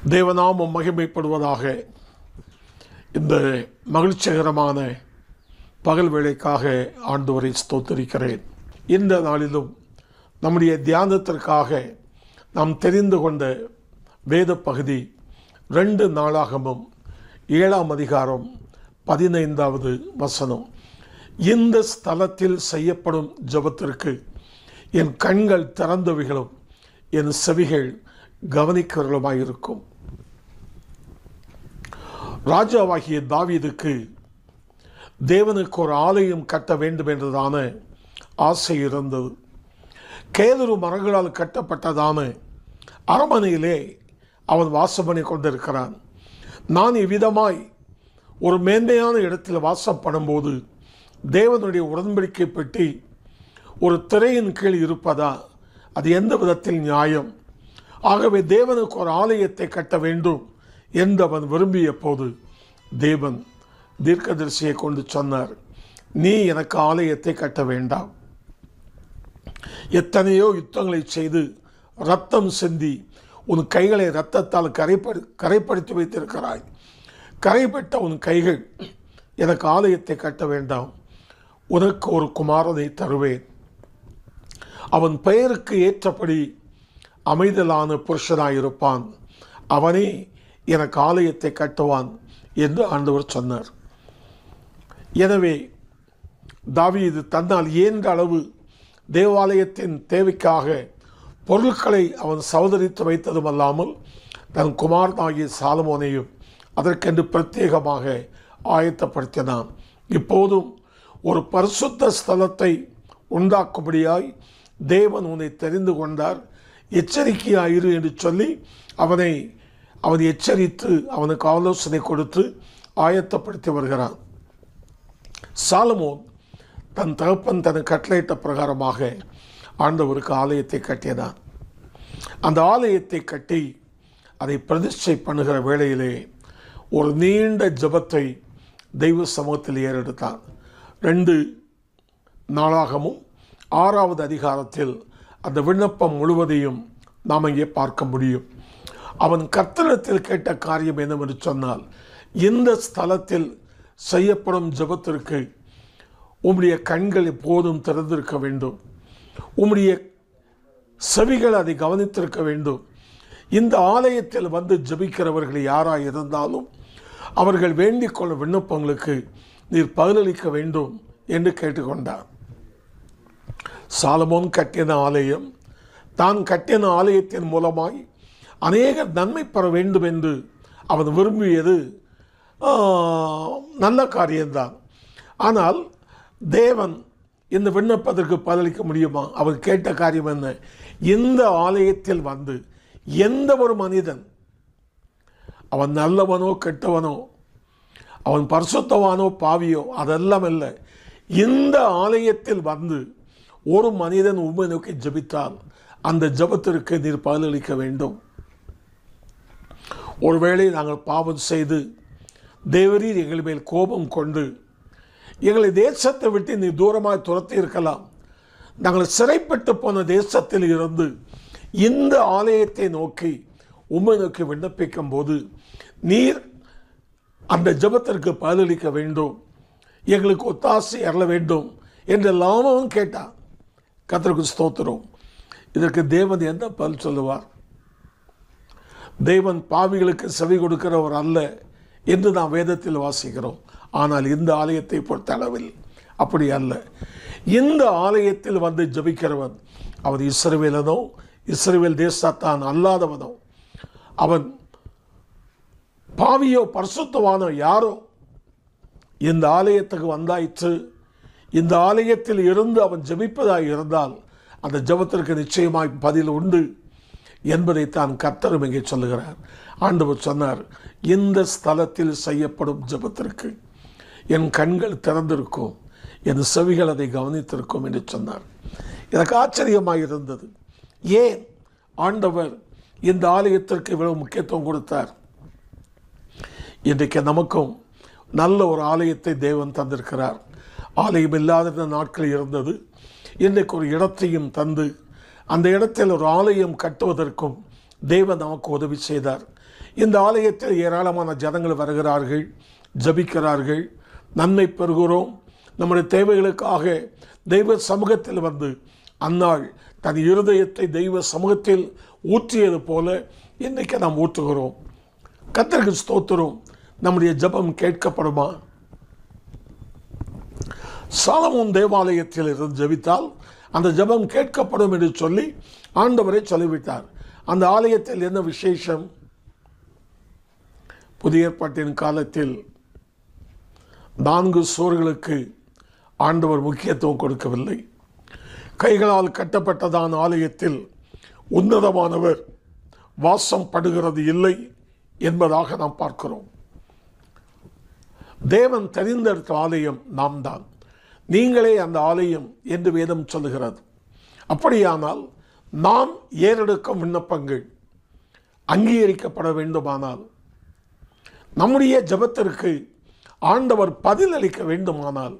தேவநாமம் மகிமைப்படுவதாக இந்த மகிழ்ச்சிகரமான பகல் வேளைக்காக ஆண்டவரை ஸ்தோத்தரிக்கிறேன் இந்த நாளிலும் நம்முடைய தியானத்திற்காக நாம் தெரிந்து கொண்ட வேத பகுதி ரெண்டு நாளாகமும் ஏழாம் அதிகாரம் பதினைந்தாவது வசனம் இந்த ஸ்தலத்தில் செய்யப்படும் ஜபத்திற்கு என் கண்கள் திறந்தவைகளும் என் செவிகள் கவனிக்கிறவர்களுமாயிருக்கும் ராஜாவாகிய தாவீதுக்கு தேவனுக்கு ஒரு ஆலயம் கட்ட வேண்டும் என்றதான ஆசை இருந்தது கேதுரு மரங்களால் கட்டப்பட்டதான அரமனையிலே அவன் வாசம் பண்ணி கொண்டிருக்கிறான் நான் இவ்விதமாய் ஒரு மேன்மையான இடத்தில் வாசம் பண்ணும்போது தேவனுடைய உடன்படிக்கை பெட்டி ஒரு திரையின் கீழ் இருப்பதா அது எந்த விதத்தில் நியாயம் ஆகவே தேவனுக்கு ஒரு ஆலயத்தை கட்ட வேண்டும் என்று அவன் விரும்பிய போது தேவன் தீர்க்கதரிசியை கொண்டு சொன்னார் நீ எனக்கு ஆலயத்தை கட்ட வேண்டாம் எத்தனையோ யுத்தங்களை செய்து ரத்தம் சிந்தி உன் கைகளை இரத்தத்தால் கரைப்படு கரைப்படுத்தி வைத்திருக்கிறாய் கரைப்பட்ட உன் கைகள் எனக்கு ஆலயத்தை கட்ட வேண்டாம் உனக்கு ஒரு குமாரனை தருவேன் அவன் பெயருக்கு ஏற்றபடி அமைதலான புருஷனாயிருப்பான் அவனே எனக்கு ஆலயத்தை கட்டுவான் என்று ஆண்டவர் சொன்னார் எனவே தாவீது தன்னால் இயன்ற அளவு தேவாலயத்தின் தேவைக்காக பொருட்களை அவன் சௌதரித்து வைத்ததும் அல்லாமல் தன் குமாரனாகிய சாலமோனையும் அதற்கென்று பிரத்யேகமாக ஆயத்தப்படுத்தினான் இப்போதும் ஒரு பரிசுத்த ஸ்தலத்தை உண்டாக்கும்படியாய் தேவன் உன்னை தெரிந்து கொண்டார் எச்சரிக்கையாயிரு என்று சொல்லி அவனை அவன் எச்சரித்து அவனுக்கு ஆலோசனை கொடுத்து ஆயத்தப்படுத்தி வருகிறான் சாலமோன் தன் தகப்பன் தனக்கு கட்டளையிட்ட பிரகாரமாக ஆண்டவருக்கு ஆலயத்தை கட்டியதான் அந்த ஆலயத்தை கட்டி அதை பிரதிஷ்டை பண்ணுகிற வேளையிலே ஒரு நீண்ட ஜபத்தை தெய்வ சமூகத்தில் ஏறெடுத்தான் ரெண்டு நாளாகவும் ஆறாவது அதிகாரத்தில் அந்த விண்ணப்பம் முழுவதையும் நாம் இங்கே பார்க்க முடியும் அவன் கர்த்தனத்தில் கேட்ட காரியம் என்னவென்று சொன்னால் இந்த ஸ்தலத்தில் செய்யப்படும் ஜபத்திற்கு உம்முடைய கண்கள் எப்போதும் திறந்திருக்க வேண்டும் உம்முடைய செவிகள் அதை கவனித்திருக்க வேண்டும் இந்த ஆலயத்தில் வந்து ஜபிக்கிறவர்கள் யாராக இருந்தாலும் அவர்கள் வேண்டிக் கொள்ளும் விண்ணப்பங்களுக்கு நீர் பதிலளிக்க வேண்டும் என்று கேட்டுக்கொண்டார் சாலமோன் கட்டின ஆலயம் தான் கட்டின ஆலயத்தின் மூலமாய் அநேக நன்மை பெற வேண்டும் என்று அவன் விரும்பியது நல்ல காரியம்தான் ஆனால் தேவன் இந்த விண்ணப்பத்திற்கு பதிலளிக்க முடியுமா அவர் கேட்ட காரியம் என்ன இந்த ஆலயத்தில் வந்து எந்த ஒரு மனிதன் அவன் நல்லவனோ கெட்டவனோ அவன் பரிசுத்தவானோ பாவியோ அதெல்லாம் இல்லை இந்த ஆலயத்தில் வந்து ஒரு மனிதன் உண்மை நோக்கி ஜபித்தால் அந்த ஜபத்திற்கு நீர் பதிலளிக்க வேண்டும் ஒருவேளை நாங்கள் பாவம் செய்து தேவரீர் எங்கள் மேல் கோபம் கொண்டு எங்களை தேசத்தை விட்டு நீ தூரமாக துரத்தி இருக்கலாம் நாங்கள் சிறைப்பட்டு போன தேசத்தில் இருந்து இந்த ஆலயத்தை நோக்கி உண்மை நோக்கி விண்ணப்பிக்கும் போது நீர் அந்த ஜபத்திற்கு பதிலளிக்க வேண்டும் எங்களுக்கு ஒத்தாசை அருள வேண்டும் என்றெல்லாம் அவன் கேட்டான் கத்தருக்கு ஸ்தோத்திரம் இதற்கு தேவன் என்ன பதில் சொல்லுவார் தேவன் பாவிகளுக்கு செவி கொடுக்கிறவர் அல்ல என்று நாம் வேதத்தில் வாசிக்கிறோம் ஆனால் இந்த ஆலயத்தை பொறுத்த அளவில் அப்படி அல்ல இந்த ஆலயத்தில் வந்து ஜபிக்கிறவன் அவன் இஸ்ரவேலனோ இஸ்ரவேல் தேசத்தான் அல்லாதவனோ அவன் பாவியோ பரிசுத்தவானோ யாரோ இந்த ஆலயத்துக்கு வந்தாயிற்று இந்த ஆலயத்தில் இருந்து அவன் ஜபிப்பதாக இருந்தால் அந்த ஜபத்திற்கு நிச்சயமாய் பதில் உண்டு என்பதை தான் கர்த்தரும் இங்கே சொல்லுகிறார் ஆண்டவர் சொன்னார் இந்த ஸ்தலத்தில் செய்யப்படும் ஜபத்திற்கு என் கண்கள் திறந்திருக்கும் என் செவிகள் அதை கவனித்திருக்கும் என்று சொன்னார் எனக்கு ஆச்சரியமாக இருந்தது ஏன் ஆண்டவர் இந்த ஆலயத்திற்கு இவ்வளவு முக்கியத்துவம் கொடுத்தார் இன்றைக்கு நமக்கும் நல்ல ஒரு ஆலயத்தை தேவன் தந்திருக்கிறார் ஆலயம் இல்லாத நாட்கள் இருந்தது இன்றைக்கு ஒரு இடத்தையும் தந்து அந்த இடத்தில் ஒரு ஆலயம் கட்டுவதற்கும் தேவன் நமக்கு உதவி செய்தார் இந்த ஆலயத்தில் ஏராளமான ஜனங்கள் வருகிறார்கள் ஜபிக்கிறார்கள் நன்மை பெறுகிறோம் நம்முடைய தேவைகளுக்காக தெய்வ சமூகத்தில் வந்து அந்நாள் தன் இருதயத்தை தெய்வ சமூகத்தில் ஊற்றியது போல இன்றைக்கு நாம் ஊற்றுகிறோம் கத்தருக்கு ஸ்தோத்திரம் நம்முடைய ஜபம் கேட்கப்படுமா சாலமோன் தேவாலயத்தில் இருந்து ஜெபித்தால் அந்த ஜெபம் கேட்கப்படும் என்று சொல்லி ஆண்டவரை சொல்லிவிட்டார் அந்த ஆலயத்தில் என்ன விசேஷம் புதிய ஏற்பாட்டின் காலத்தில் நான்கு சோர்களுக்கு ஆண்டவர் முக்கியத்துவம் கொடுக்கவில்லை கைகளால் கட்டப்பட்டதான ஆலயத்தில் உன்னதமானவர் வாசம் படுகிறது இல்லை என்பதாக நாம் பார்க்கிறோம் தேவன் தெரிந்தெடுத்த ஆலயம் நாம் தான் நீங்களே அந்த ஆலயம் என்று வேதம் சொல்லுகிறது அப்படியானால் நாம் ஏறெடுக்கும் விண்ணப்பங்கள் அங்கீகரிக்கப்பட வேண்டுமானால் நம்முடைய ஜபத்திற்கு ஆண்டவர் பதில் அளிக்க வேண்டுமானால்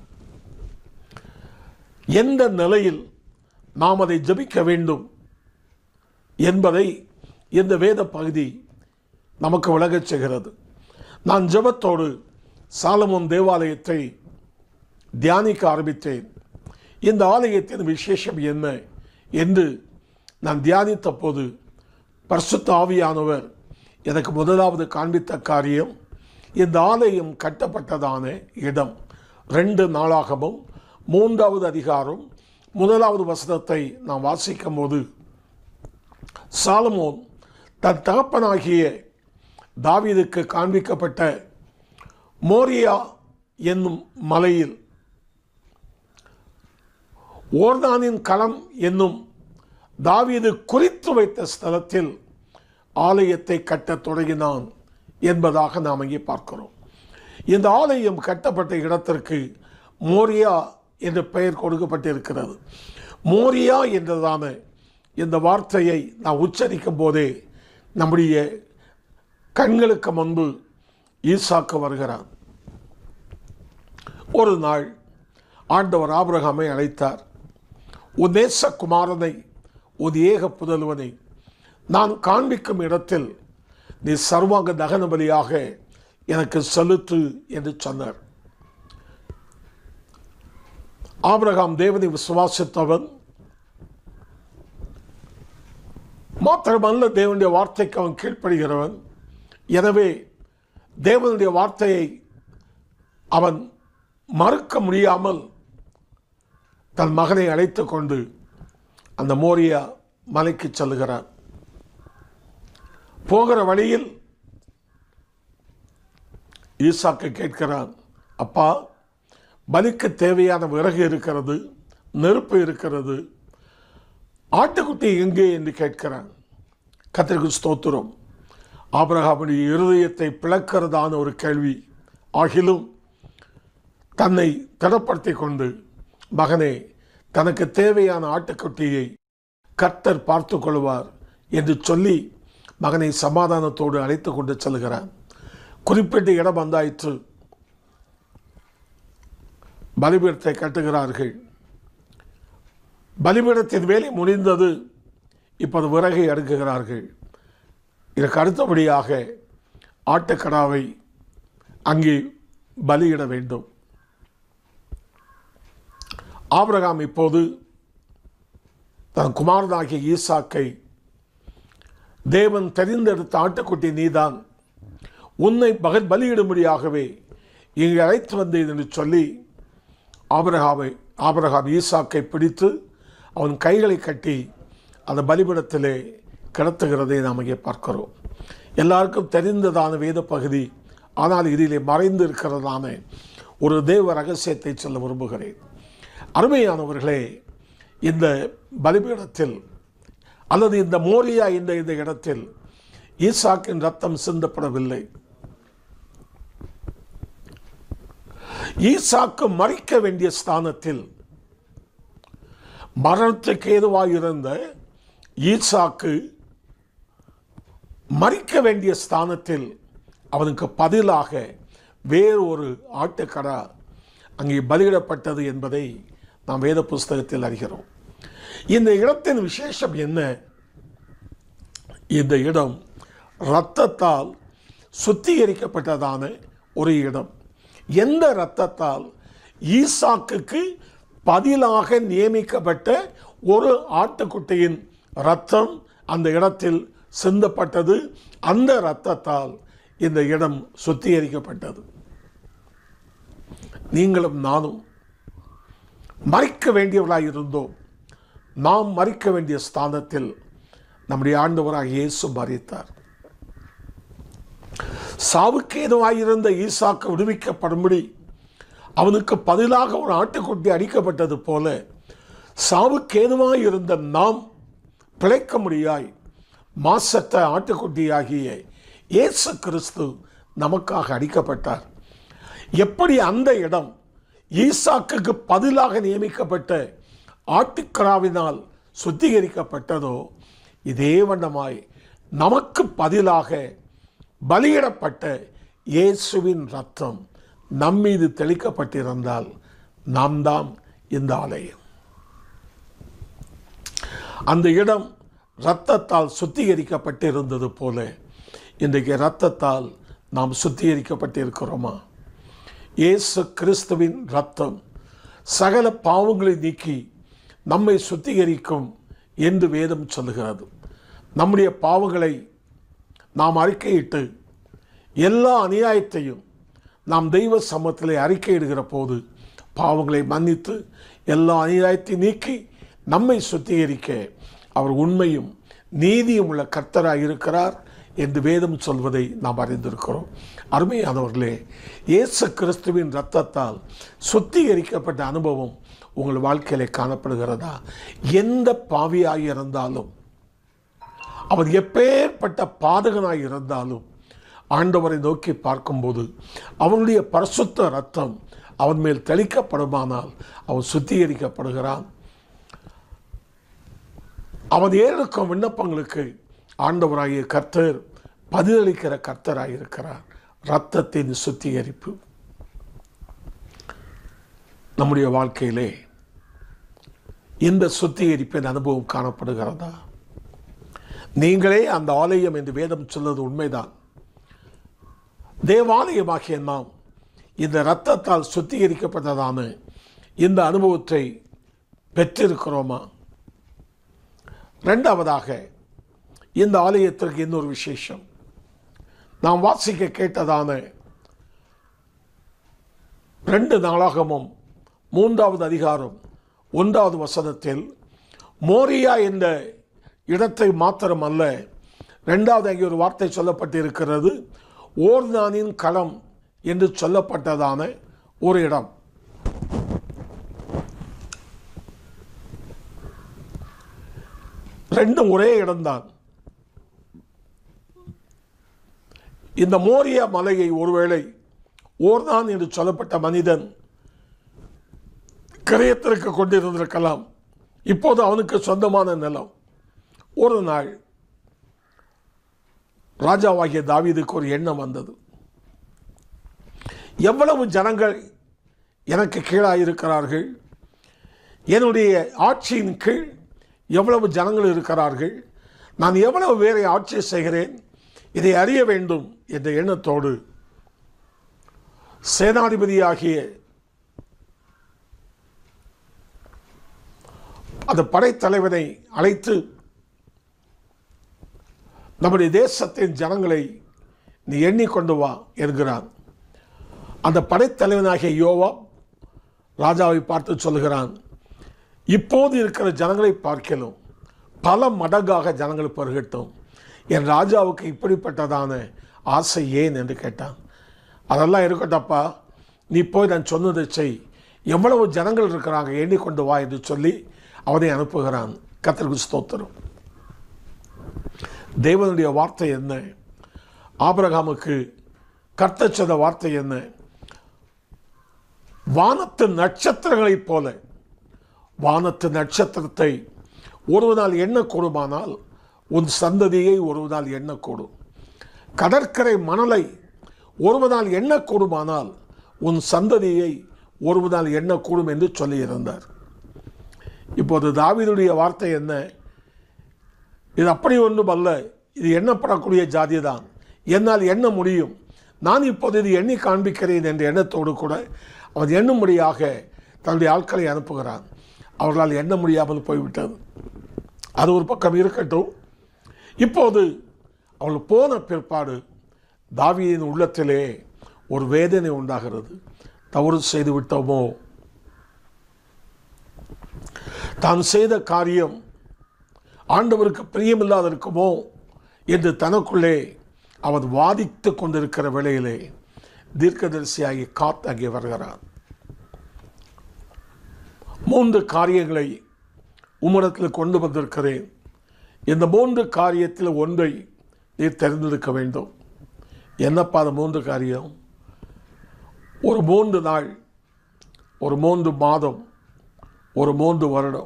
எந்த நிலையில் நாம் அதை ஜபிக்க வேண்டும் என்பதை இந்த வேத பகுதி நமக்கு விளங்கச் செய்கிறது நான் ஜபத்தோடு சாலமோன் தேவாலயத்தை தியானிக்க ஆரம்பித்தேன் இந்த ஆலயத்தின் விசேஷம் என்ன என்று நான் தியானித்த போது பரிசுத்த ஆவியானவர் எனக்கு முதலாவது காண்பித்த காரியம் இந்த ஆலயம் கட்டப்பட்டதான இடம் ரெண்டு நாளாகவும் மூன்றாவது அதிகாரம் முதலாவது வசனத்தை நாம் வாசிக்கும் போது சாலமோன் தன் தகப்பனாகிய தாவீதுக்கு காண்பிக்கப்பட்ட மோரியா என்னும் மலையில் ஓர்தானின் களம் என்னும் தாவீது குறித்து வைத்த ஸ்தலத்தில் ஆலயத்தை கட்டத் தொடங்கினான் என்பதாக நாம் இங்கே பார்க்கிறோம் இந்த ஆலயம் கட்டப்பட்ட இடத்திற்கு மோரியா என்ற பெயர் கொடுக்கப்பட்டிருக்கிறது மோரியா என்றதான இந்த வார்த்தையை நான் உச்சரிக்கும் போதே நம்முடைய கண்களுக்கு முன்பு ஈசாக்கு வருகிறான் ஒரு நாள் ஆண்டவர் ஆபிரகாமை அழைத்தார் உன் நேசகுமாரனை உன் ஏக புதல்வனை நான் காண்பிக்கும் இடத்தில் நீ சர்வாங்க தகன பலியாக எனக்கு செலுத்து என்று சொன்னார் ஆபிரகாம் தேவனை விசுவாசித்தவன் மாத்திரமல்ல தேவனுடைய வார்த்தைக்கு அவன் கீழ்ப்படுகிறவன் எனவே தேவனுடைய வார்த்தையை அவன் மறுக்க முடியாமல் தன் மகனை அழைத்து கொண்டு அந்த மோரியா மலைக்கு செல்லுகிறான் போகிற வழியில் ஈசாக்கு கேட்கிறான் அப்பா பலிக்கு தேவையான விறகு இருக்கிறது நெருப்பு இருக்கிறது ஆட்டுக்குட்டி எங்கே என்று கேட்கிறான் கத்திரிக்கு ஸ்தோத்திரம் ஆபிரகாமுடைய இருதயத்தை பிளக்கிறதான ஒரு கேள்வி ஆகிலும் தன்னை திடப்படுத்தி கொண்டு மகனே தனக்கு தேவையான ஆட்டுக்குட்டியை கர்த்தர் பார்த்து கொள்வார் என்று சொல்லி மகனை சமாதானத்தோடு அழைத்து கொண்டு செல்கிறான் குறிப்பிட்ட இடம் வந்தாயிற்று பலிபீடத்தை கட்டுகிறார்கள் பலிபீடத்தின் வேலை முடிந்தது இப்போது விறகை அடுக்குகிறார்கள் இதற்கு அடுத்தபடியாக ஆட்டுக்கடாவை அங்கே பலியிட வேண்டும் ஆபிரகாம் இப்போது தன் குமாரனாகிய ஈசாக்கை தேவன் தெரிந்தெடுத்த ஆட்டுக்குட்டி நீதான் உன்னை பகல் பலியிடும்படியாகவே இங்கு அழைத்து வந்தேன் என்று சொல்லி ஆபிரகாமை ஆபிரகாம் ஈசாக்கை பிடித்து அவன் கைகளை கட்டி அந்த பலிபீடத்திலே கிடத்துகிறதை நாம் இங்கே பார்க்கிறோம் எல்லாருக்கும் தெரிந்ததான வேத பகுதி ஆனால் இதிலே மறைந்து இருக்கிறதான ஒரு தேவ ரகசியத்தை சொல்ல விரும்புகிறேன் அருமையானவர்களே இந்த பலிபீடத்தில் அல்லது இந்த மோரியா என்ற இந்த இடத்தில் ஈசாக்கின் ரத்தம் சிந்தப்படவில்லை ஈசாக்கு மறிக்க வேண்டிய ஸ்தானத்தில் மரணத்துக்கு ஏதுவாக இருந்த ஈசாக்கு மறிக்க வேண்டிய ஸ்தானத்தில் அவனுக்கு பதிலாக வேறு ஒரு ஆட்டுக்கடா அங்கே பலியிடப்பட்டது என்பதை நாம் வேத புஸ்தகத்தில் அறிகிறோம் இந்த இடத்தின் விசேஷம் என்ன இந்த இடம் இரத்தத்தால் சுத்திகரிக்கப்பட்டதான ஒரு இடம் எந்த இரத்தத்தால் ஈசாக்குக்கு பதிலாக நியமிக்கப்பட்ட ஒரு ஆட்டுக்குட்டியின் இரத்தம் அந்த இடத்தில் சிந்தப்பட்டது அந்த இரத்தத்தால் இந்த இடம் சுத்திகரிக்கப்பட்டது நீங்களும் நானும் மறிக்க வேண்டியவர்களாக இருந்தோம் நாம் மறிக்க வேண்டிய ஸ்தானத்தில் நம்முடைய ஆண்டவராக இயேசு மறித்தார் சாவுக்கு ஏதுவாயிருந்த ஈசாக்கு விடுவிக்கப்படும்படி அவனுக்கு பதிலாக ஒரு ஆட்டுக்குட்டி அடிக்கப்பட்டது போல சாவுக்கு ஏதுவாய் இருந்த நாம் பிழைக்க முடியாய் மாசற்ற ஆட்டுக்குட்டியாகிய இயேசு கிறிஸ்து நமக்காக அடிக்கப்பட்டார் எப்படி அந்த இடம் ஈசாக்குக்கு பதிலாக நியமிக்கப்பட்ட ஆட்டுக்கராவினால் சுத்திகரிக்கப்பட்டதோ இதே வண்ணமாய் நமக்கு பதிலாக பலியிடப்பட்ட இயேசுவின் ரத்தம் நம்மீது தெளிக்கப்பட்டிருந்தால் நாம் தான் இந்த ஆலயம் அந்த இடம் இரத்தத்தால் சுத்திகரிக்கப்பட்டிருந்தது போல இன்றைக்கு இரத்தத்தால் நாம் சுத்திகரிக்கப்பட்டிருக்கிறோமா இயேசு கிறிஸ்துவின் ரத்தம் சகல பாவங்களை நீக்கி நம்மை சுத்திகரிக்கும் என்று வேதம் சொல்லுகிறது நம்முடைய பாவங்களை நாம் அறிக்கையிட்டு எல்லா அநியாயத்தையும் நாம் தெய்வ சமத்திலே அறிக்கையிடுகிற போது பாவங்களை மன்னித்து எல்லா அநியாயத்தையும் நீக்கி நம்மை சுத்திகரிக்க அவர் உண்மையும் நீதியும் உள்ள கர்த்தராக இருக்கிறார் என்று வேதம் சொல்வதை நாம் அறிந்திருக்கிறோம் அருமையானவர்களே இயேசு கிறிஸ்துவின் இரத்தத்தால் சுத்திகரிக்கப்பட்ட அனுபவம் உங்கள் வாழ்க்கையிலே காணப்படுகிறதா எந்த பாவியாக இருந்தாலும் அவர் எப்பேற்பட்ட பாதகனாய் இருந்தாலும் ஆண்டவரை நோக்கி பார்க்கும்போது அவனுடைய பரிசுத்த ரத்தம் அவன் மேல் தெளிக்கப்படுமானால் அவன் சுத்திகரிக்கப்படுகிறான் அவன் ஏறெடுக்கும் விண்ணப்பங்களுக்கு ஆண்டவராகிய கர்த்தர் பதிலளிக்கிற கர்த்தராக இருக்கிறார் இரத்தத்தின் சுத்திகரிப்பு நம்முடைய வாழ்க்கையிலே இந்த சுத்திகரிப்பின் அனுபவம் காணப்படுகிறதா நீங்களே அந்த ஆலயம் என்று வேதம் சொல்வது உண்மைதான் தேவாலயமாகிய நாம் இந்த இரத்தத்தால் சுத்திகரிக்கப்பட்டதான இந்த அனுபவத்தை பெற்றிருக்கிறோமா ரெண்டாவதாக இந்த ஆலயத்திற்கு இன்னொரு விசேஷம் நாம் வாசிக்க கேட்டதான ரெண்டு நாளாகமும் மூன்றாவது அதிகாரம் ஒன்றாவது வசனத்தில் மோரியா என்ற இடத்தை மாத்திரமல்ல ரெண்டாவது அங்கே ஒரு வார்த்தை சொல்லப்பட்டிருக்கிறது ஓர்தானின் களம் என்று சொல்லப்பட்டதான ஒரு இடம் ரெண்டும் ஒரே இடம்தான் இந்த மோரிய மலையை ஒருவேளை ஓர்தான் என்று சொல்லப்பட்ட மனிதன் கிரயத்திற்கு கொண்டிருந்திருக்கலாம் இப்போது அவனுக்கு சொந்தமான நிலம் ஒரு நாள் ராஜாவாகிய தாவீதுக்கு ஒரு எண்ணம் வந்தது எவ்வளவு ஜனங்கள் எனக்கு கீழாக இருக்கிறார்கள் என்னுடைய ஆட்சியின் கீழ் எவ்வளவு ஜனங்கள் இருக்கிறார்கள் நான் எவ்வளவு பேரை ஆட்சி செய்கிறேன் இதை அறிய வேண்டும் என்ற எண்ணத்தோடு சேனாதிபதியாகிய அந்த படைத்தலைவனை அழைத்து நம்முடைய தேசத்தின் ஜனங்களை நீ எண்ணிக்கொண்டு வா என்கிறான் அந்த படைத்தலைவனாகிய யோவா ராஜாவை பார்த்து சொல்கிறான் இப்போது இருக்கிற ஜனங்களை பார்க்கலும் பல மடங்காக ஜனங்கள் பெருகட்டும் என் ராஜாவுக்கு இப்படிப்பட்டதான ஆசை ஏன் என்று கேட்டான் அதெல்லாம் இருக்கட்டப்பா நீ போய் நான் சொன்னதை செய் எவ்வளவு ஜனங்கள் இருக்கிறாங்க எண்ணிக்கொண்டு வா என்று சொல்லி அவனை அனுப்புகிறான் கத்தருக்கு ஸ்தோத்திரம் தேவனுடைய வார்த்தை என்ன ஆபிரகாமுக்கு கர்த்தர் சொன்ன வார்த்தை என்ன வானத்து நட்சத்திரங்களைப் போல வானத்து நட்சத்திரத்தை ஒருவனால் எண்ணக்கூடுமானால் உன் சந்ததியை ஒருவனால் எண்ணக்கூடும் கடற்கரை மணலை ஒருவனால் எண்ணக்கூடுமானால் உன் சந்ததியை ஒருவனால் எண்ணக்கூடும் என்று சொல்லியிருந்தார் இப்போது தாவீதுடைய வார்த்தை என்ன இது அப்படி ஒன்றும் அல்ல இது எண்ணப்படக்கூடிய ஜாதி தான் என்னால் எண்ண முடியும் நான் இப்போது இது எண்ணி காண்பிக்கிறேன் என்ற எண்ணத்தோடு கூட அவன் எண்ணும்படியாக தன்னுடைய ஆட்களை அனுப்புகிறான் அவர்களால் எண்ண முடியாமல் போய்விட்டது அது ஒரு பக்கம் இருக்கட்டும் இப்போது அவள் போன பிற்பாடு தாவீதின் உள்ளத்திலே ஒரு வேதனை உண்டாகிறது தவறு செய்து விட்டோமோ தான் செய்த காரியம் ஆண்டவருக்கு பிரியமில்லாத இருக்குமோ என்று தனக்குள்ளே அவன் வாதித்து கொண்டிருக்கிற வேளையிலே தீர்க்கதரிசியாகி காத் அங்கே வருகிறான் மூன்று காரியங்களை உம்மிடத்தில் கொண்டு வந்திருக்கிறேன் இந்த மூன்று காரியத்தில் ஒன்றை நீர் தெரிந்தெடுக்க வேண்டும் என்னப்பா அந்த மூன்று காரியம் ஒரு மூன்று நாள் ஒரு மூன்று மாதம் ஒரு மூன்று வருடம்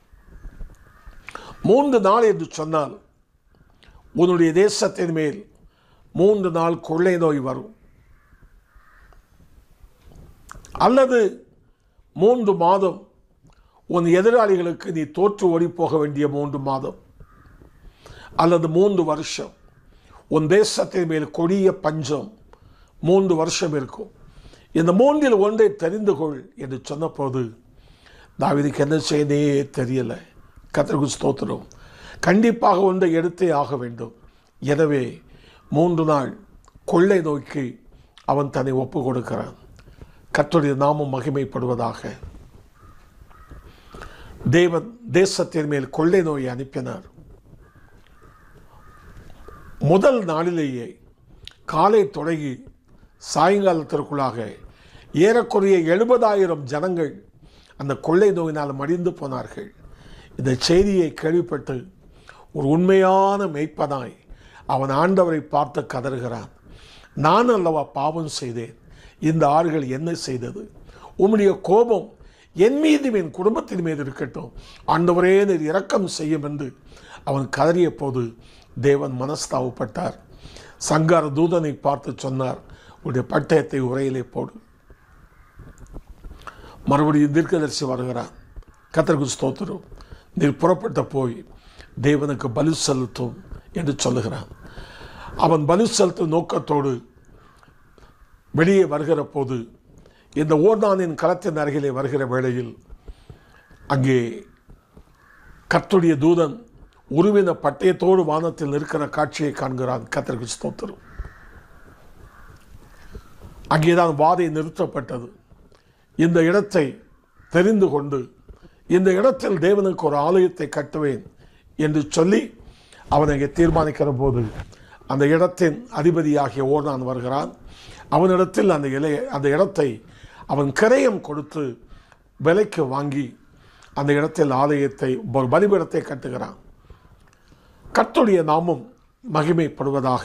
மூன்று நாள் என்று சொன்னால் உன்னுடைய தேசத்தின் மேல் மூன்று நாள் கொள்ளை நோய் வரும் அல்லது மூன்று மாதம் உன் எதிராளிகளுக்கு நீ தோற்று ஓடி போக வேண்டிய மூன்று மாதம் அல்லது மூன்று வருஷம் உன் தேசத்தின் மேல் கொடிய பஞ்சம் மூன்று வருஷம் இருக்கும் இந்த மூன்றில் ஒன்றை தெரிந்து கொள் என்று சொன்னபோது தாவிதுக்கு என்ன செய்யனே தெரியல கத்திரகு ஸ்தோத்திரம் கண்டிப்பாக ஒன்றை எடுத்தே ஆக வேண்டும் எனவே மூன்று நாள் கொள்ளை நோக்கி அவன் தன்னை ஒப்பு கொடுக்கிறான் கர்த்தருடைய நாமம் மகிமைப்படுவதாக தேவன் தேசத்தின் மேல் கொள்ளை நோயை அனுப்பினார் முதல் நாளிலேயே காலை தொடங்கி சாயங்காலத்திற்குள்ளாக ஏறக்குறைய எழுபதாயிரம் ஜனங்கள் அந்த கொள்ளை நோயினால் மடிந்து போனார்கள் இந்த செய்தியை கேள்விப்பட்டு ஒரு உண்மையான மெய்ப்பனாய் அவன் ஆண்டவரை பார்த்து கதறுகிறான் நான் அல்லவா பாவம் செய்தேன் இந்த ஆறுகள் என்ன செய்தது உம்முடைய கோபம் என் மீதும் என் குடும்பத்தின் மீது இருக்கட்டும் ஆண்டவரே நீர் இரக்கம் செய்யும் என்று அவன் கதறிய போது தேவன் மனஸ்தாவப்பட்டார் சங்கார தூதனை பார்த்து சொன்னார் உடைய பட்டயத்தை உரையிலே போடு மறுபடியும் தீர்க்கதரிசி வருகிறான் கத்தருக்கு ஸ்தோத்திரம் நீர் புறப்பட்ட போய் தேவனுக்கு பலி செலுத்தும் என்று சொல்லுகிறான் அவன் பலி செலுத்தும் நோக்கத்தோடு வெளியே வருகிற போது இந்த ஓர்தானின் களத்தின் அருகிலே வருகிற வேளையில் அங்கே கர்த்துடைய தூதன் உருவின பட்டயத்தோடு வானத்தில் இருக்கிற காட்சியை காண்கிறான் கத்தருக்கு ஸ்தோத்திரம் அங்கேதான் வாதை நிறுத்தப்பட்டது இந்த இடத்தை தெரிந்து கொண்டு இந்த இடத்தில் தேவனுக்கு ஒரு ஆலயத்தை கட்டுவேன் என்று சொல்லி அவன் அங்கே தீர்மானிக்கிற போது அந்த இடத்தின் அதிபதியாகிய ஓர்தான் வருகிறான் அவனிடத்தில் அந்த இலைய அந்த இடத்தை அவன் கிரயம் கொடுத்து விலைக்கு வாங்கி அந்த இடத்தில் ஆலயத்தை ஒரு பலிபீடத்தை கட்டுகிறான் கர்த்தருடைய நாமம் மகிமைப்படுவதாக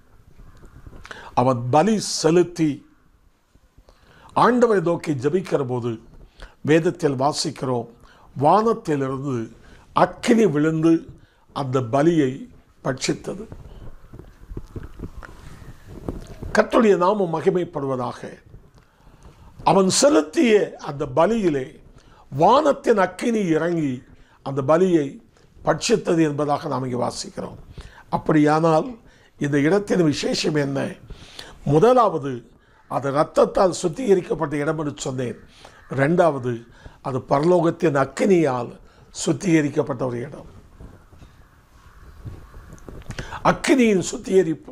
அவன் பலி செலுத்தி ஆண்டவரை நோக்கி ஜபிக்கிற போது வேதத்தில் வாசிக்கிறோம் வானத்திலிருந்து அக்கினி விழுந்து அந்த பலியை பட்சித்தது கர்த்தருடைய நாமம் மகிமைப்படுவதாக அவன் செலுத்திய அந்த பலியிலே வானத்தின் அக்கினி இறங்கி அந்த பலியை பட்சித்தது என்பதாக நாம் இங்கே வாசிக்கிறோம் அப்படியானால் இந்த இடத்தின் விசேஷம் என்ன முதலாவது அது இரத்தத்தால் சுத்திகரிக்கப்பட்ட இடம் என்று சொன்னேன் ரெண்டாவது அது பரலோகத்தின் அக்கினியால் சுத்திகரிக்கப்பட்ட ஒரு இடம் அக்கினியின் சுத்திகரிப்பு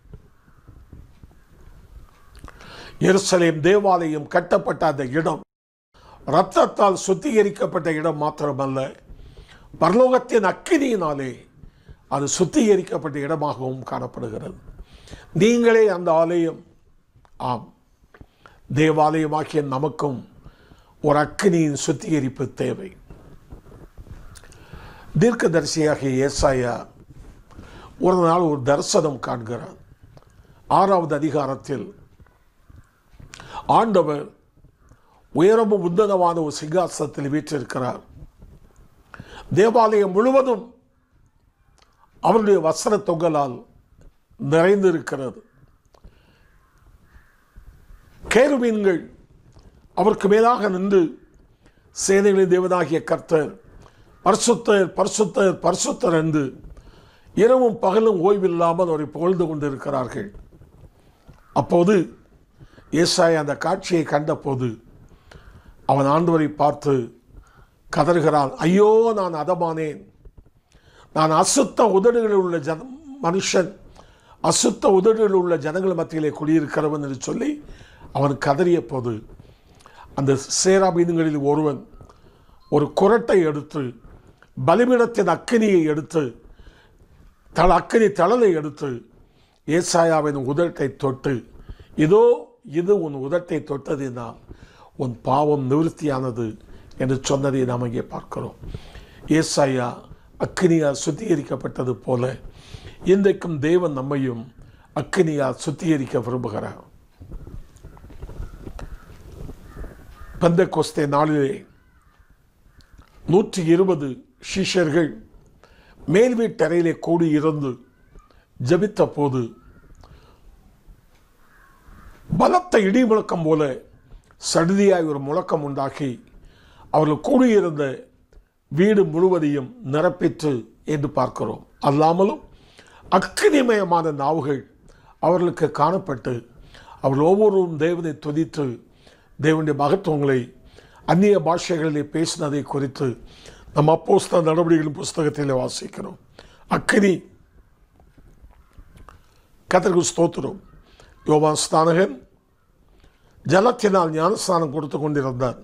எருசலேம் தேவாலயம் கட்டப்பட்ட அந்த இடம் இரத்தத்தால் சுத்திகரிக்கப்பட்ட இடம் மாத்திரமல்ல பரலோகத்தின் அக்கினியினாலே அது சுத்திகரிக்கப்பட்ட இடமாகவும் காணப்படுகிறது நீங்களே அந்த ஆலயம் ஆம் தேவாலயமாகிய நமக்கும் ஒரு அக்கினியின் சுத்திகரிப்பு தேவை தீர்க்கதரிசியாகிய ஏசாயா ஒரு நாள் ஒரு தரிசனம் காண்கிறான் ஆறாவது அதிகாரத்தில் ஆண்டவர் உயரமும் உன்னதமான ஒரு சிங்காசனத்தில் வீற்றிருக்கிறார் தேவாலயம் முழுவதும் அவருடைய வசன தொங்கலால் நிறைந்திருக்கிறது கேருமீன்கள் அவருக்கு மேலாக நின்று சேனைகளின் தேவனாகிய கர்த்தர் பரிசுத்தர் பரிசுத்தர் பரிசுத்தர் என்று இரவும் பகலும் ஓய்வில்லாமல் அவரை புகழ்ந்து கொண்டிருக்கிறார்கள் அப்போது ஏசாய் அந்த காட்சியை கண்டபோது அவன் ஆண்டவரை பார்த்து கதறுகிறான் ஐயோ நான் அதமானேன் நான் அசுத்த உதடுகளில் உள்ள ஜன மனுஷன் அசுத்த உதடுகளில் உள்ள ஜனங்கள் மத்தியிலே குடியிருக்கிறவன் என்று சொல்லி அவன் கதறிய போது அந்த சேராபீனங்களில் ஒருவன் ஒரு குரட்டை எடுத்து பலிபீடத்தின் அக்கினியை எடுத்து தள அக்கினி தளலை எடுத்து ஏசாயாவின் உதட்டை தொட்டு இதோ இது உன் உதட்டை தொட்டதினால் உன் பாவம் நிவர்த்தியானது என்று சொன்னதை நாம் இங்கே பார்க்கிறோம் ஏசாயா அக்கினியால் சுத்திகரிக்கப்பட்டது போல இன்றைக்கும் தேவன் நம்மையும் அக்கினியால் சுத்திகரிக்க விரும்புகிறார் பந்த கொஸ்தே நாளிலே நூற்றி இருபது சிஷ்யர்கள் மேல் வீட்டறையிலே கூடியிருந்து ஜபித்த போது பலத்த இடி முழக்கம் போல சடுதியாய் ஒரு முழக்கம் உண்டாக்கி அவர்கள் கூடியிருந்த வீடு முழுவதையும் நிரப்பிற்று என்று பார்க்கிறோம் அல்லாமலும் அக்கினிமயமான நாவுகள் அவர்களுக்கு காணப்பட்டு அவர்கள் ஒவ்வொருவரும் தேவனை துதித்து தேவனுடைய மகத்துவங்களை அந்நிய பாஷைகளிலே பேசினதை குறித்து நம் அப்போஸ்த நடவடிக்கைகள் புஸ்தகத்திலே வாசிக்கிறோம் அக்கினி கதற்கு ஸ்தோத்திரம் யோவான் ஸ்தானகன் ஜலத்தினால் ஞானஸ்தானம் கொடுத்து கொண்டிருந்தார்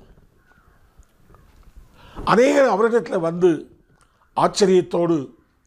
அநேகர் அவரிடத்தில் வந்து ஆச்சரியத்தோடு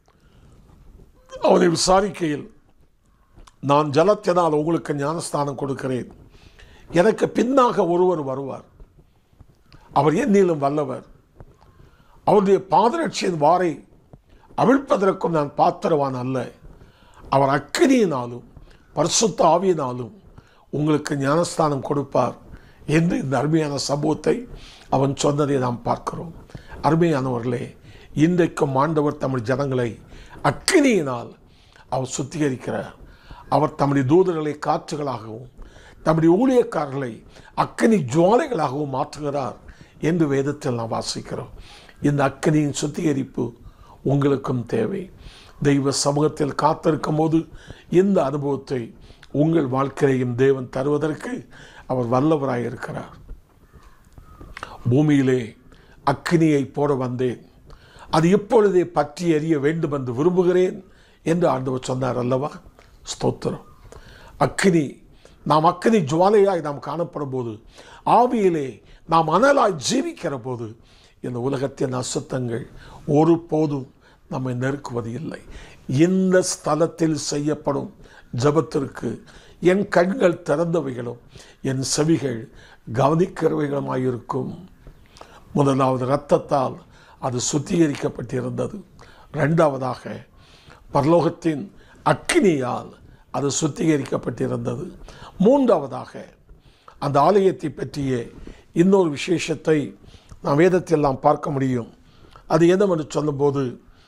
அவனை விசாரிக்கையில் நான் ஜலத்தினால் உங்களுக்கு ஞானஸ்தானம் கொடுக்கிறேன் எனக்கு பின்னாக ஒருவர் வருவார் அவர் என்னிலும் வல்லவர் அவருடைய பாதரட்சியின் வாரை அவிழ்ப்பதற்கும் நான் பாத்திரவான் அல்ல அவர் அக்கினியினாலும் பரிசுத்த ஆவியினாலும் உங்களுக்கு ஞானஸ்தானம் கொடுப்பார் என்று இந்த அருமையான சம்பவத்தை அவன் சொன்னதை நாம் பார்க்கிறோம் அருமையானவர்களே இன்றைக்கும் ஆண்டவர் தமிழ் ஜனங்களை அக்கினியினால் அவர் சுத்திகரிக்கிறார் அவர் தம்முடைய தூதர்களை காற்றுகளாகவும் தம்முடைய ஊழியக்காரர்களை அக்கினி ஜுவாலைகளாகவும் மாற்றுகிறார் என்று வேதத்தில் நாம் வாசிக்கிறோம் இந்த அக்கினியின் சுத்திகரிப்பு உங்களுக்கும் தேவை தெய்வ சமூகத்தில் காத்திருக்கும் போது இந்த அனுபவத்தை உங்கள் வாழ்க்கையையும் தேவன் தருவதற்கு அவர் வல்லவராய் இருக்கிறார் பூமியிலே அக்கினியை போட வந்தேன் அது இப்பொழுதே பற்றி எறிய வேண்டும் என்று விரும்புகிறேன் என்று ஆண்டவர் சொன்னார் அல்லவா ஸ்தோத்திரம் அக்கினி நாம் அக்கினி ஜுவாலையாய் நாம் காணப்படும் போது ஆவியிலே நாம் அனலாய் ஜீவிக்கிற போது இந்த உலகத்தின் அசுத்தங்கள் ஒருபோதும் நம்மை நெருக்குவது இல்லை இந்த ஸ்தலத்தில் செய்யப்படும் ஜபத்திற்கு என் கண்கள் திறந்தவைகளும் என் செவிகள் கவனிக்கிறவைகளுமாயிருக்கும் முதலாவது இரத்தத்தால் அது சுத்திகரிக்கப்பட்டிருந்தது ரெண்டாவதாக பரலோகத்தின் அக்கினியால் அது சுத்திகரிக்கப்பட்டிருந்தது மூன்றாவதாக அந்த ஆலயத்தை பற்றிய இன்னொரு விசேஷத்தை நாம் வேதத்தில் நாம் பார்க்க முடியும் அது என்னவென்று சொல்லும்போது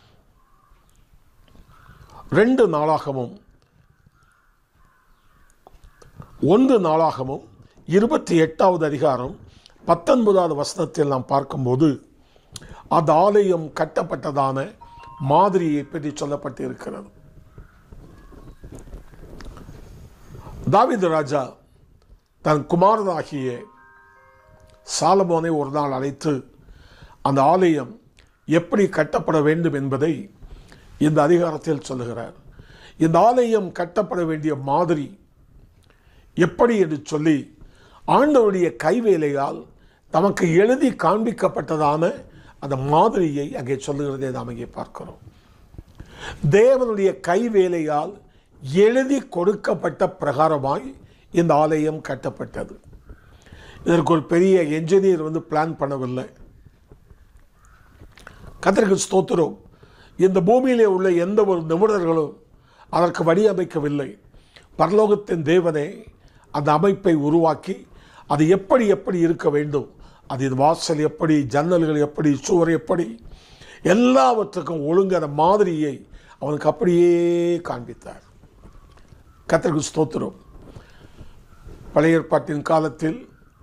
ரெண்டு நாளாகவும் ஒன்று நாளாகவும் இருபத்தி எட்டாவது அதிகாரம் பத்தொன்பதாவது வசனத்தில் நாம் பார்க்கும்போது அந்த ஆலயம் கட்டப்பட்டதான மாதிரியை பற்றி சொல்லப்பட்டிருக்கிறது தாவீது ராஜா தன் குமாரனாகிய சாலமோனை ஒரு நாள் அழைத்து அந்த ஆலயம் எப்படி கட்டப்பட வேண்டும் என்பதை இந்த அதிகாரத்தில் சொல்லுகிறார் இந்த ஆலயம் கட்டப்பட வேண்டிய மாதிரி எப்படி என்று சொல்லி ஆண்டவருடைய கைவேலையால் தமக்கு எழுதி காண்பிக்கப்பட்டதான அந்த மாதிரியை அங்கே சொல்லுகிறதை நாம் இங்கே பார்க்கிறோம் தேவனுடைய கைவேலையால் எழுதி கொடுக்கப்பட்ட பிரகாரமாய் இந்த ஆலயம் கட்டப்பட்டது இதற்கு ஒரு பெரிய என்ஜினியர் வந்து பிளான் பண்ணவில்லை கத்திரிக்கு ஸ்தோத்திரம் இந்த பூமியிலே உள்ள எந்த ஒரு நிபுணர்களும் அதற்கு வடிவமைக்கவில்லை பரலோகத்தின் தேவனே அந்த அமைப்பை உருவாக்கி அது எப்படி எப்படி இருக்க வேண்டும் அது வாசல் எப்படி ஜன்னல்கள் எப்படி சுவர் எப்படி எல்லாவற்றுக்கும் ஒழுங்கு அந்த மாதிரியை அவனுக்கு அப்படியே காண்பித்தார் கத்திரிக்கு ஸ்தோத்திரம் பழைய ஏற்பாட்டின் காலத்தில்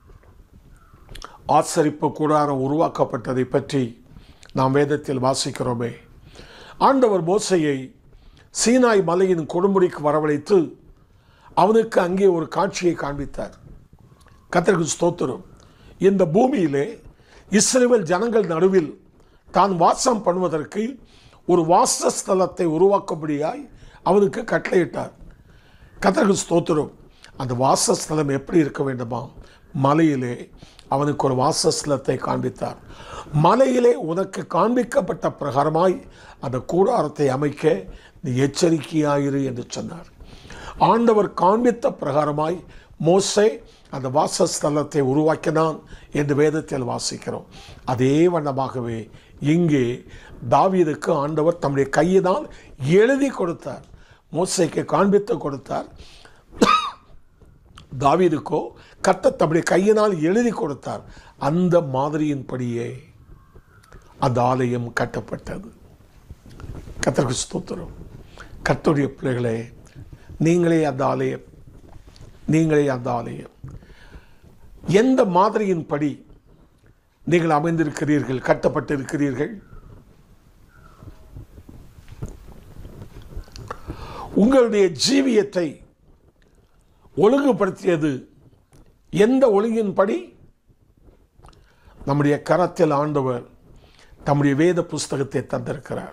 ஆசரிப்பு கூடாரம் உருவாக்கப்பட்டதை பற்றி நாம் வேதத்தில் வாசிக்கிறோமே ஆண்டவர் மோசையை சீனாய் மலையின் கொடுமுடிக்கு வரவழைத்து அவனுக்கு அங்கே ஒரு காட்சியை காண்பித்தார் கத்தருக்கு ஸ்தோத்திரம் இந்த பூமியிலே இஸ்ரேல் ஜனங்கள் நடுவில் தான் வாசம் பண்ணுவதற்கு ஒரு வாசஸ்தலத்தை உருவாக்கும்படியாய் அவனுக்கு கட்டளையிட்டார் கத்தருக்கு ஸ்தோத்திரம் அந்த வாசஸ்தலம் எப்படி இருக்க வேண்டுமா மலையிலே அவனுக்கு ஒரு வாசஸ்தலத்தை காண்பித்தார் மலையிலே உனக்கு காண்பிக்கப்பட்ட பிரகாரமாய் அந்த கூடாரத்தை அமைக்க நீ எச்சரிக்கையாயிரு என்று சொன்னார் ஆண்டவர் காண்பித்த பிரகாரமாய் மோசே அந்த வாசஸ்தலத்தை உருவாக்கினான் என்று வேதத்தில் வாசிக்கிறோம் அதே வண்ணமாகவே இங்கே தாவீதுக்கு ஆண்டவர் தம்முடைய கையினால் எழுதி கொடுத்தார் மோசைக்கு காண்பித்து கொடுத்தார் தாவீதுக்கோ கத்த தம்முடைய கையினால் எழுதி கொடுத்தார் அந்த மாதிரியின்படியே அந்த ஆலயம் கட்டப்பட்டது கத்தருக்கு ஸ்தோத்திரம் கர்த்தருடைய பிள்ளைகளே நீங்களே அந்த ஆலயம் நீங்களே அந்த ஆலயம் எந்த மாதிரியின்படி நீங்கள் அமைந்திருக்கிறீர்கள் கட்டப்பட்டிருக்கிறீர்கள் உங்களுடைய ஜீவியத்தை ஒழுங்குபடுத்தியது எந்த ஒழுங்கின்படி நம்முடைய கரத்தில் ஆண்டவர் தம்முடைய வேத புஸ்தகத்தை தந்திருக்கிறார்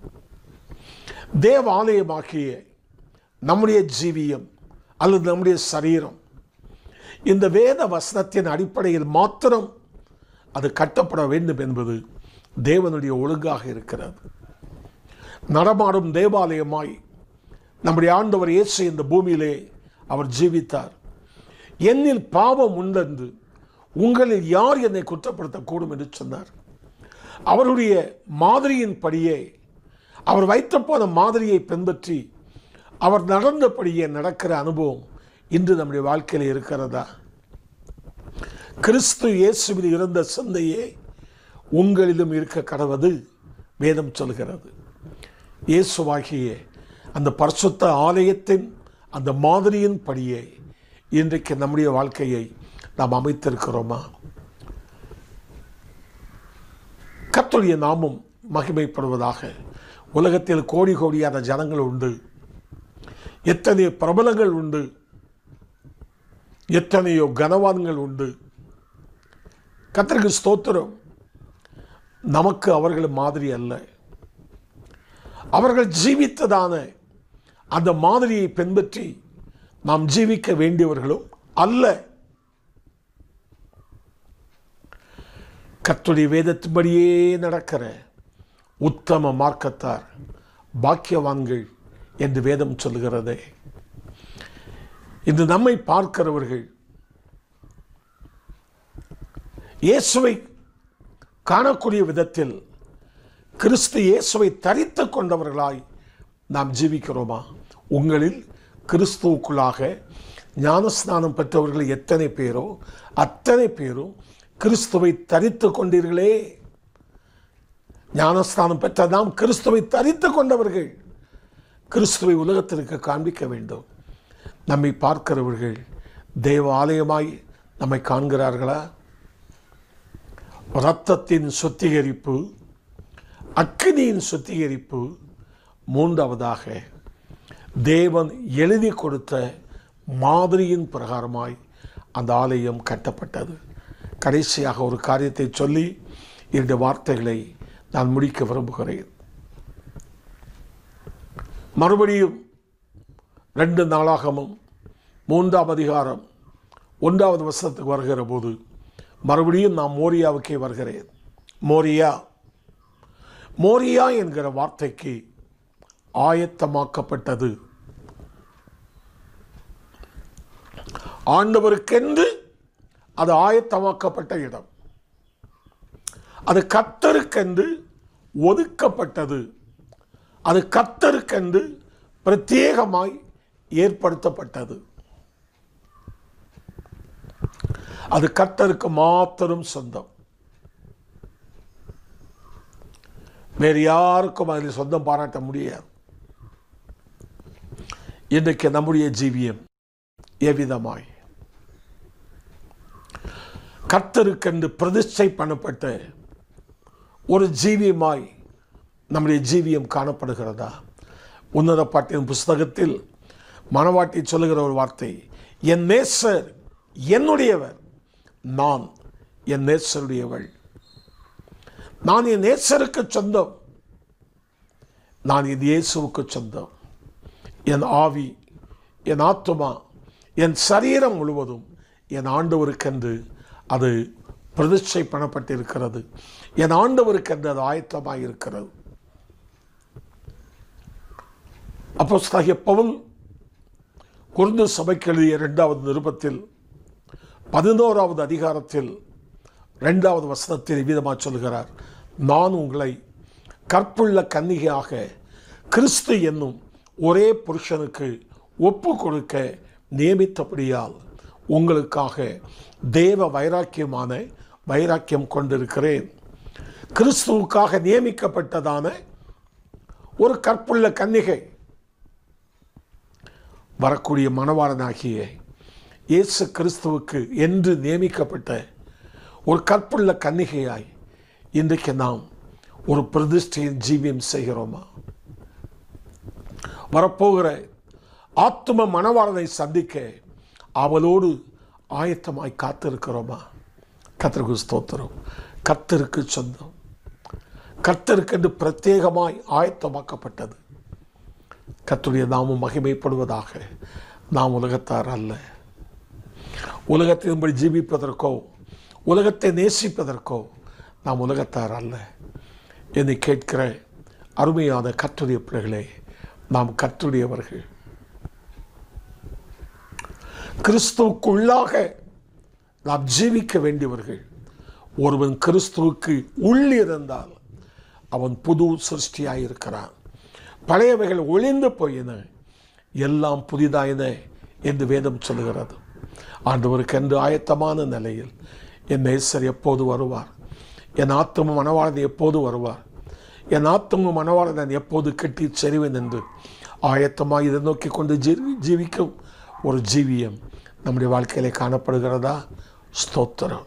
தேவ ஆலயமாக்கிய நம்முடைய ஜீவியம் அல்லது நம்முடைய சரீரம் இந்த வேத வசனத்தின் அடிப்படையில் மாத்திரம் அது கட்டப்பட வேண்டும் என்பது தேவனுடைய ஒழுங்காக இருக்கிறது நடமாடும் தேவாலயமாய் நம்முடைய ஆண்டவர் இயேசு இந்த பூமியிலே அவர் ஜீவித்தார் என்னில் பாவம் உண்டென்று உங்களில் யார் என்னை குற்றப்படுத்தக்கூடும் என்று சொன்னார் அவருடைய மாதிரியின்படியே அவர் வைத்த போன மாதிரியை பின்பற்றி அவர் நடந்தபடியே நடக்கிற அனுபவம் இன்று நம்முடைய வாழ்க்கையில் இருக்கிறதா கிறிஸ்து இயேசுவில் இருந்த சிந்தையே உங்களிலும் இருக்க கடவது வேதம் சொல்கிறது இயேசுவாகிய அந்த பரிசுத்த ஆலயத்தின் அந்த மாதிரியின் படியே இன்றைக்கு நம்முடைய வாழ்க்கையை நாம் அமைத்திருக்கிறோமா கர்த்தருடைய நாமம் மகிமைப்படுவதாக உலகத்தில் கோடி கோடியான ஜனங்கள் உண்டு எத்தனையோ பிரபலங்கள் உண்டு எத்தனையோ கனவான்கள் உண்டு கத்தருக்கு ஸ்தோத்திரம் நமக்கு அவர்கள் மாதிரி அல்ல அவர்கள் ஜீவித்ததான அந்த மாதிரியை பின்பற்றி நாம் ஜீவிக்க வேண்டியவர்களும் அல்ல கத்துடைய வேதத்தின்படியே நடக்கிற உத்தம மார்க்கத்தார் பாக்கியவான்கள் என்று வேதம் சொல்கிறதே இன்று நம்மை பார்க்கிறவர்கள் இயேசுவை காணக்கூடிய விதத்தில் கிறிஸ்து இயேசுவை தரித்து கொண்டவர்களாய் நாம் ஜீவிக்கிறோமா உங்களில் கிறிஸ்துவுக்குள்ளாக ஞானஸ்நானம் பெற்றவர்கள் எத்தனை பேரோ அத்தனை பேரும் கிறிஸ்துவை தரித்து கொண்டீர்களே ஞானஸ்நானம் பெற்ற நாம் கிறிஸ்துவை தரித்து கொண்டவர்கள் கிறிஸ்துவை உலகத்திற்கு காண்பிக்க வேண்டும் நம்மை பார்க்கிறவர்கள் தேவ ஆலயமாய் நம்மை காண்கிறார்களா இரத்தத்தின் சுத்திகரிப்பு அக்கினியின் சுத்திகரிப்பு மூன்றாவதாக தேவன் எழுதி கொடுத்த மாதிரியின் பிரகாரமாய் அந்த ஆலயம் கட்டப்பட்டது கடைசியாக ஒரு காரியத்தை சொல்லி இரண்டு வார்த்தைகளை நான் முடிக்க விரும்புகிறேன் மறுபடியும் ரெண்டு நாளாகமும் மூன்றாம் அதிகாரம் ஒன்றாவது வருஷத்துக்கு வருகிற போது மறுபடியும் நான் மோரியாவுக்கே வருகிறேன் மோரியா மோரியா என்கிற வார்த்தைக்கு ஆயத்தமாக்கப்பட்டது ஆண்டவருக்கென்று அது ஆயத்தமாக்கப்பட்ட இடம் அது கத்தருக்கென்று ஒதுக்கப்பட்டது அது கத்தருக்கென்று பிரத்யேகமாய் ஏற்படுத்தப்பட்டது அது கர்த்தருக்கு மாத்திரம் சொந்தம் வேறு யாருக்கும் அதில் சொந்தம் பாராட்ட முடியாது இன்றைக்கு நம்முடைய ஜீவியம் எவ்விதமாய் கர்த்தருக்கென்று பிரதிஷ்டை பண்ணப்பட்ட ஒரு ஜீவியமாய் நம்முடைய ஜீவியம் காணப்படுகிறதா உன்னத பாட்டின் புஸ்தகத்தில் மணவாட்டி சொல்லுகிற ஒரு வார்த்தை என் நேசர் என்னுடையவர் நான் என் நேசருடையவள் நான் என் நேசருக்கு சொந்தம் நான் என் இயேசுவுக்கு சொந்தம் என் ஆவி என் ஆத்துமா என் சரீரம் முழுவதும் என் ஆண்டவருக்கென்று அது பிரதிஷ்டை பண்ணப்பட்டிருக்கிறது என் ஆண்டவருக்கென்று அது ஆயத்தமாக இருக்கிறது அப்போ ஸ்தாகிய பவுல் குருந்த சபைக்கு எழுதிய இரண்டாவது நிருபத்தில் பதினோராவது அதிகாரத்தில் ரெண்டாவது வசனத்தில் விதமாக சொல்கிறார் நான் உங்களை கற்புள்ள கன்னிகையாக கிறிஸ்து என்னும் ஒரே புருஷனுக்கு ஒப்பு கொடுக்க நியமித்தபடியால் உங்களுக்காக தேவ வைராக்கியமான வைராக்கியம் கொண்டிருக்கிறேன் கிறிஸ்துவுக்காக நியமிக்கப்பட்டதான ஒரு கற்புள்ள கன்னிகை வரக்கூடிய மணவாளனாகிய இயேசு கிறிஸ்துவுக்கு என்று நியமிக்கப்பட்ட ஒரு கற்புள்ள கன்னிகையாய் இன்றைக்கு நாம் ஒரு பிரதிஷ்டையின் ஜீவியம் செய்கிறோமா வரப்போகிற ஆத்தும மணவாளனை சந்திக்க அவளோடு ஆயத்தமாய் காத்திருக்கிறோமா கத்தருக்கு ஸ்தோத்திரம் கத்தருக்கு சொந்தம் கர்த்தருக்கென்று பிரத்யேகமாய் ஆயத்தமாக்கப்பட்டது கத்துடைய நாமம் மகிமைப்படுவதாக நாம் உலகத்தார் அல்ல உலகத்தின்படி ஜீவிப்பதற்கோ உலகத்தை நேசிப்பதற்கோ நாம் உலகத்தார் அல்ல என்னை கேட்கிற அருமையான கத்துடைய பிள்ளைகளே நாம் கத்துடையவர்கள் கிறிஸ்துவுக்குள்ளாக நாம் ஜீவிக்க வேண்டியவர்கள் ஒருவன் கிறிஸ்துவுக்கு உள்ளிருந்தால் அவன் புது சிருஷ்டியாக இருக்கிறான் பழையவைகள் ஒளிந்து போயின எல்லாம் புதிதாயின என்று வேதம் சொல்லுகிறது ஆண்டவருக்கு என்று ஆயத்தமான நிலையில் என் நேசர் எப்போது வருவார் என் ஆத்தம மனவாளன் எப்போது வருவார் என் ஆத்தம மனவாளன் எப்போது கட்டி செறிவேன் என்று ஆயத்தமாக இதை நோக்கி கொண்டு ஜீவி ஜீவிக்கும் ஒரு ஜீவியம் நம்முடைய வாழ்க்கையிலே காணப்படுகிறதா ஸ்தோத்திரம்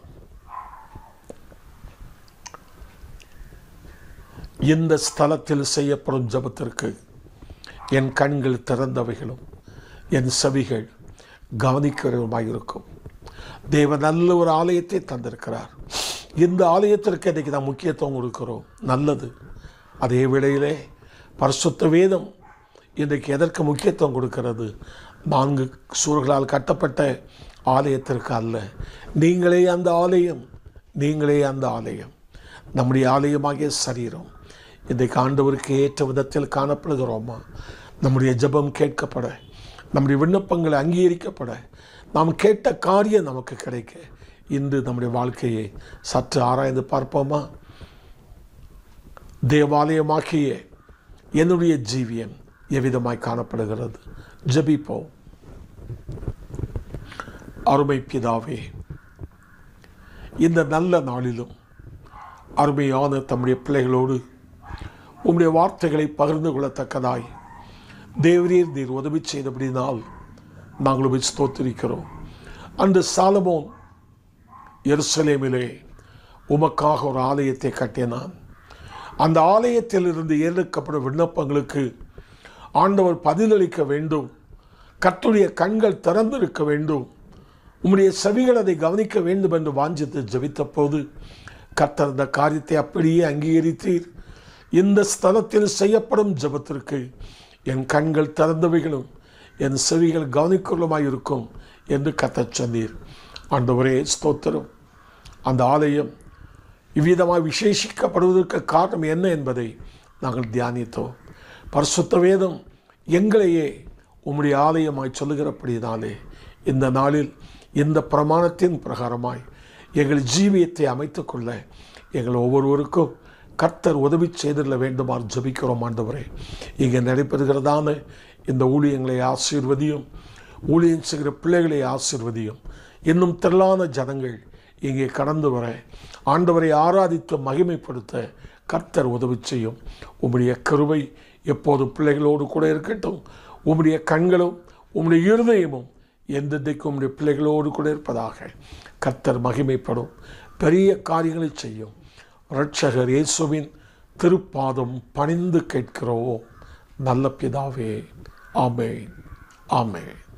இந்த ஸ்தலத்தில் செய்யப்படும் ஜபத்திற்கு என் கண்கள் திறந்தவைகளும் என் செவிகள் கவனிக்கிறதுமாய் இருக்கும் தேவ நல்ல ஒரு ஆலயத்தை தந்திருக்கிறார் இந்த ஆலயத்திற்கு இன்றைக்கு நாம் முக்கியத்துவம் கொடுக்கிறோம் நல்லது அதே வேளையிலே பரிசுத்த வேதம் இன்றைக்கு எதற்கு முக்கியத்துவம் கொடுக்கிறது நான்கு சூழல்களால் கட்டப்பட்ட ஆலயத்திற்கு அல்ல நீங்களே அந்த ஆலயம் நீங்களே அந்த ஆலயம் நம்முடைய ஆலயமாகிய சரீரம் இன்றைக்கு ஆண்டவருக்கு ஏற்ற விதத்தில் காணப்படுகிறோமா நம்முடைய ஜெபம் கேட்கப்பட நம்முடைய விண்ணப்பங்கள் அங்கீகரிக்கப்பட நாம் கேட்ட காரியம் நமக்கு கிடைக்க இன்று நம்முடைய வாழ்க்கையை சற்று ஆராய்ந்து பார்ப்போமா தேவாலயமாக்கிய என்னுடைய ஜீவியம் எவ்விதமாய் காணப்படுகிறது ஜெபிப்போம் அருமை பிதாவே இந்த நல்ல நாளிலும் அருமையான தம்முடைய பிள்ளைகளோடு உம்முடைய வார்த்தைகளை பகிர்ந்து கொள்ளத்தக்கதாய் தேவரீர் நீர் உதவி செய்தபடினால் நாங்கள் உம்மை ஸ்தோத்திரிக்கிறோம் அன்று சாலமோன் எருசலேமிலே உமக்காக ஒரு ஆலயத்தை கட்டினான் அந்த ஆலயத்தில் இருந்து ஏற்கப்படும் விண்ணப்பங்களுக்கு ஆண்டவர் பதிலளிக்க வேண்டும் கர்த்தருடைய கண்கள் திறந்திருக்க வேண்டும் உம்முடைய செவிகள் அதை கவனிக்க வேண்டும் என்று வாஞ்சித்து ஜெபித்த போது கர்த்தர் அந்த காரியத்தை அப்படியே அங்கீகரித்தீர் இந்த ஸ்தலத்தில் செய்யப்படும் ஜெபத்திற்கு என் கண்கள் திறந்தவைகளும் என் செவிகள் கவனிக்கொள்ளுமாய் இருக்கும் என்று கத்தச் சொன்னீர் ஆண்டவரே ஸ்தோத்திரம் அந்த ஆலயம் இவ்விதமாக விசேஷிக்கப்படுவதற்கு காரணம் என்ன என்பதை நாங்கள் தியானித்தோம் பரிசுத்த வேதம் எங்களையே உம்முடைய ஆலயமாய் சொல்லுகிறபடினாலே இந்த நாளில் இந்த பிரமாணத்தின் பிரகாரமாய் எங்கள் ஜீவியத்தை அமைத்துக்கொள்ள எங்கள் ஒவ்வொருவருக்கும் கர்த்தர் உதவி செய்திட வேண்டுமாறு ஜபிக்கிறோம் ஆண்டவரே இங்கே நடைபெறுகிறதான இந்த ஊழியங்களை ஆசீர்வதியும் ஊழியம் செய்கிற பிள்ளைகளை ஆசீர்வதியும் இன்னும் திரளான ஜனங்கள் இங்கே கடந்து வர ஆண்டவரை ஆராதித்து மகிமைப்படுத்த கர்த்தர் உதவி செய்யும் உம்முடைய கருவை எப்போதும் பிள்ளைகளோடு கூட இருக்கட்டும் உம்முடைய கண்களும் உம்முடைய இருதயமும் எந்தெந்தைக்கும் உம்முடைய பிள்ளைகளோடு கூட இருப்பதாக கர்த்தர் மகிமைப்படும் பெரிய காரியங்களை செய்யும் இரட்சகர் இயேசுவின் திருப்பாதம் பணிந்து கேட்கிறோம் நல்ல பிதாவே ஆமென் ஆமென்